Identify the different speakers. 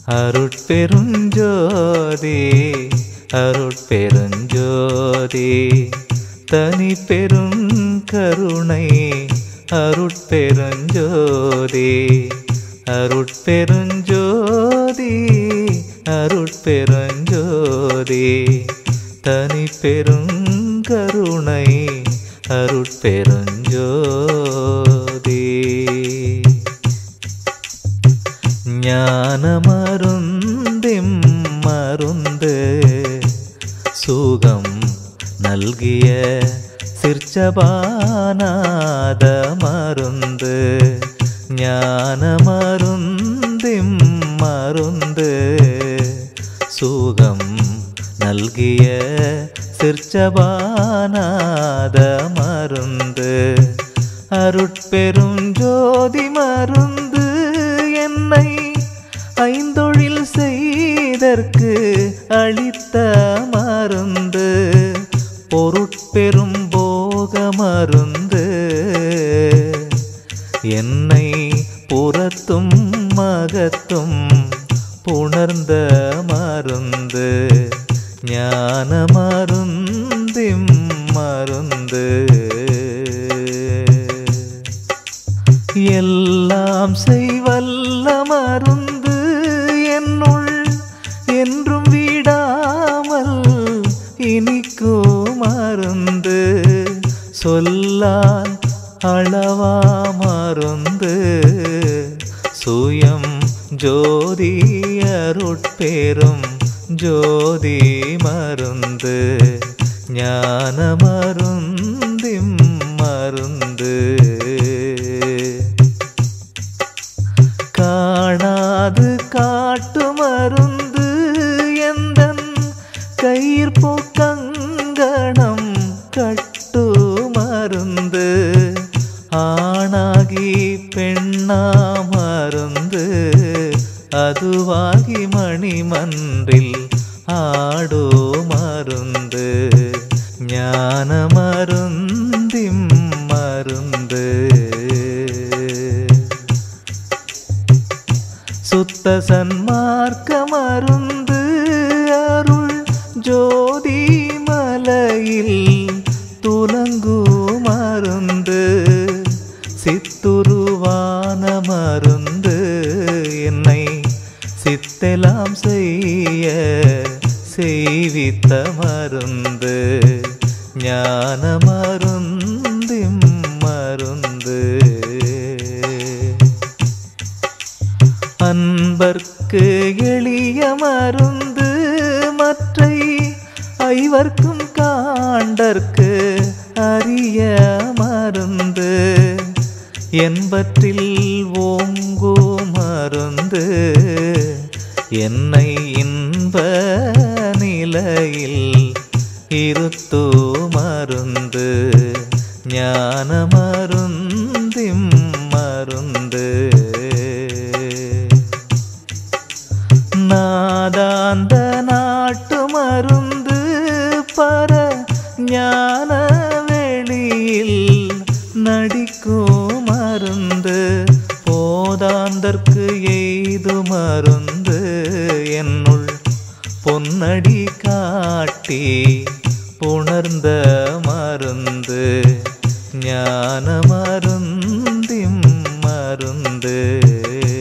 Speaker 1: அருட்பெருஞ்சோதி அருட்பெருஞ்சோதி தனி பெரும் கருணை அருட்பெருஞ்சோதி அருட்பெருஞ்சோதி அருட்பெருஞ்சோதி தனி பெரும் கருணை அருட்பெருஞ்சோதி ஞானமருந்திம் மருந்து சுகம் നൽകിയ சிற்சபானாத மருந்து ஞானமருந்திம் மருந்து சுகம் നൽകിയ சிற்சபானாத மருந்து அருட்பெரும் ஜோதி மருந்து என்னை ஐந்தொழில் செய்தற்கு அளித்த மருந்து பொருட்பெரும் போக மருந்து என்னை புறத்தும் மகத்தும் புணர்ந்த மருந்து ஞான மருந்திம் மருந்து எல்லாம் செய்வல்ல மருந்து என்னுள் என்றும் விடாமல் இனிக்கும் மருந்து சொல்லால் அளவா மருந்து சுயம் ஜோதி அருட்பெரும் ஜோதி மருந்து ஞான மருந்திம் மருந்து காணாது காட்டு மருந்து எந்தன் கயிர்போ கங்கணம் கட்டு மருந்து ஆணாகி பெண்ணா மருந்து அதுவாகி மணிமன்றில் ஆடோ மருந்து ஞான மருந்திம் மருந்து சுத்த சன்மார்க்க மருந்து அருள் ஜோதி மலையில் துலங்கு மருந்து சித்துருவான மருந்து என்னை சித்தெலாம் செய்ய செய்வித்த மருந்து ஞான மருந்திம் மருந்து அன்பர்க்கு எளிய மருந்து மற்றை ஐவர்க்கும் காண்டற்கு அரிய மருந்து என்பற்றில் ஓங்கு மருந்து என்னை இன்ப நிலையில் இருத்து மருந்து ஞான மருந்திம் மருந்து நாதாந்த நாட்டு மருந்து பர ஞான வெளியில் நடிக்கும் மருந்து போதாந்தற்கு எய்து மருந்து என்னுள் பொன்னடி காட்டி புணர்ந்த மருந்து ஞான மருந்திம் மருந்து